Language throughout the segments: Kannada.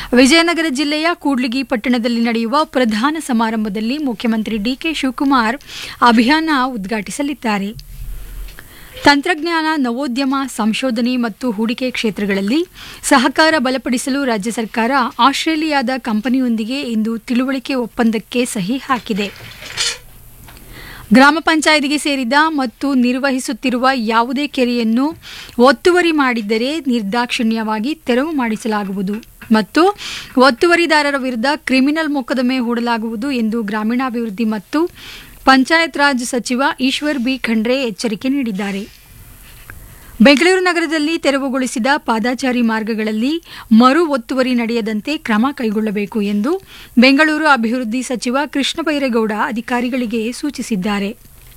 ವಿಜಯನಗರ ಜಿಲ್ಲೆಯ ಕೂಡ್ಲಿಗಿ ಪಟ್ಟಣದಲ್ಲಿ ನಡೆಯುವ ಪ್ರಧಾನ ಸಮಾರಂಭದಲ್ಲಿ ಮುಖ್ಯಮಂತ್ರಿ ಡಿಕೆ ಶಿವಕುಮಾರ್ ಅಭಿಯಾನ ಉದ್ಘಾಟಿಸಲಿದ್ದಾರೆ ತಂತ್ರಜ್ಞಾನ ನವೋದ್ಯಮ ಸಂಶೋಧನೆ ಮತ್ತು ಹೂಡಿಕೆ ಕ್ಷೇತ್ರಗಳಲ್ಲಿ ಸಹಕಾರ ಬಲಪಡಿಸಲು ರಾಜ್ಯ ಸರ್ಕಾರ ಆಸ್ಟ್ರೇಲಿಯಾದ ಕಂಪನಿಯೊಂದಿಗೆ ಇಂದು ತಿಳುವಳಿಕೆ ಒಪ್ಪಂದಕ್ಕೆ ಸಹಿ ಹಾಕಿದೆ ಗ್ರಾಮ ಪಂಚಾಯತಿಗೆ ಸೇರಿದ ಮತ್ತು ನಿರ್ವಹಿಸುತ್ತಿರುವ ಯಾವುದೇ ಕೆರೆಯನ್ನು ಒತ್ತುವರಿ ಮಾಡಿದ್ದರೆ ನಿರ್ದಾಕ್ಷಿಣ್ಯವಾಗಿ ತೆರವು ಮಾಡಿಸಲಾಗುವುದು ಮತ್ತು ಒತ್ತುವರಿದಾರರ ವಿರುದ್ಧ ಕ್ರಿಮಿನಲ್ ಮೊಕದ್ದಮೆ ಹೂಡಲಾಗುವುದು ಎಂದು ಗ್ರಾಮೀಣಾಭಿವೃದ್ಧಿ ಮತ್ತು ಪಂಚಾಯತ್ ರಾಜ್ ಸಚಿವ ಈಶ್ವರ್ ಬಿ ಖಂಡ್ರೆ ಎಚ್ಚರಿಕೆ ನೀಡಿದ್ದಾರೆ ಬೆಂಗಳೂರು ನಗರದಲ್ಲಿ ತೆರವುಗೊಳಿಸಿದ ಪಾದಾಚಾರಿ ಮಾರ್ಗಗಳಲ್ಲಿ ಮರು ಒತ್ತುವರಿ ನಡೆಯದಂತೆ ಕ್ರಮ ಕೈಗೊಳ್ಳಬೇಕು ಎಂದು ಬೆಂಗಳೂರು ಅಭಿವೃದ್ಧಿ ಸಚಿವ ಕೃಷ್ಣ ಬೈರೇಗೌಡ ಅಧಿಕಾರಿಗಳಿಗೆ ಸೂಚಿಸಿದ್ದಾರೆ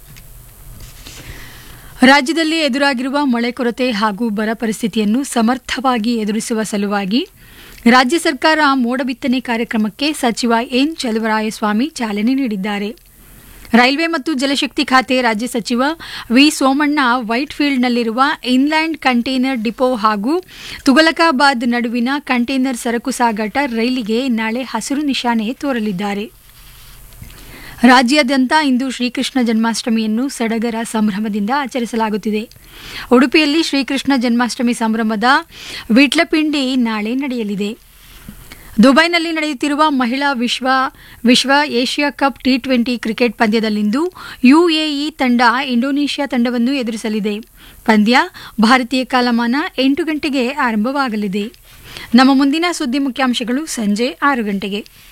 ರಾಜ್ಯದಲ್ಲಿ ಎದುರಾಗಿರುವ ಮಳೆ ಕೊರತೆ ಹಾಗೂ ಬರ ಪರಿಸ್ಥಿತಿಯನ್ನು ಸಮರ್ಥವಾಗಿ ಎದುರಿಸುವ ಸಲುವಾಗಿ ರಾಜ್ಯ ಸರ್ಕಾರ ಮೋಡ ಬಿತ್ತನೆ ಕಾರ್ಯಕ್ರಮಕ್ಕೆ ಸಚಿವ ಎನ್ ಚಲುವರಾಯಸ್ವಾಮಿ ಚಾಲನೆ ನೀಡಿದ್ದಾರೆ ರೈಲ್ವೆ ಮತ್ತು ಜಲಶಕ್ತಿ ಖಾತೆ ರಾಜ್ಯ ಸಚಿವ ವಿ ಸೋಮಣ್ಣ ವೈಟ್ಫೀಲ್ಡ್ನಲ್ಲಿರುವ ಇನ್ಲ್ಯಾಂಡ್ ಕಂಟೈನರ್ ಡಿಪೋ ಹಾಗೂ ತುಗಲಕಾಬಾದ್ ನಡುವಿನ ಕಂಟೈನರ್ ಸರಕು ಸಾಗಾಟ ರೈಲಿಗೆ ನಾಳೆ ಹಸಿರು ನಿಶಾನೆ ತೋರಲಿದ್ದಾರೆ ರಾಜ್ಯಾದ್ಯಂತ ಇಂದು ಶ್ರೀಕೃಷ್ಣ ಜನ್ಮಾಷ್ಟಮಿಯನ್ನು ಸಡಗರ ಸಂಭ್ರಮದಿಂದ ಆಚರಿಸಲಾಗುತ್ತಿದೆ ಉಡುಪಿಯಲ್ಲಿ ಶ್ರೀಕೃಷ್ಣ ಜನ್ಮಾಷ್ಟಮಿ ಸಂಭ್ರಮದ ವಿಟ್ಲಪಿಂಡಿ ನಾಳೆ ನಡೆಯಲಿದೆ ದುಬೈನಲ್ಲಿ ನಡೆಯುತ್ತಿರುವ ಮಹಿಳಾ ವಿಶ್ವ ವಿಶ್ವ Asia cup T twenty cricket ಪಂದ್ಯದಲ್ಲಿಂದು ಯುಎಇ ತಂಡ ಇಂಡೋನೇಷ್ಯಾ ತಂಡವನ್ನು ಎದುರಿಸಲಿದೆ ಪಂದ್ಯ ಭಾರತೀಯ ಕಾಲಮಾನ ಎಂಟು ಗಂಟೆಗೆ ಆರಂಭವಾಗಲಿದೆ ನಮ್ಮ ಮುಂದಿನ ಸುದ್ದಿ ಮುಖ್ಯಾಂಶಗಳು ಸಂಜೆ ಆರು ಗಂಟೆಗೆ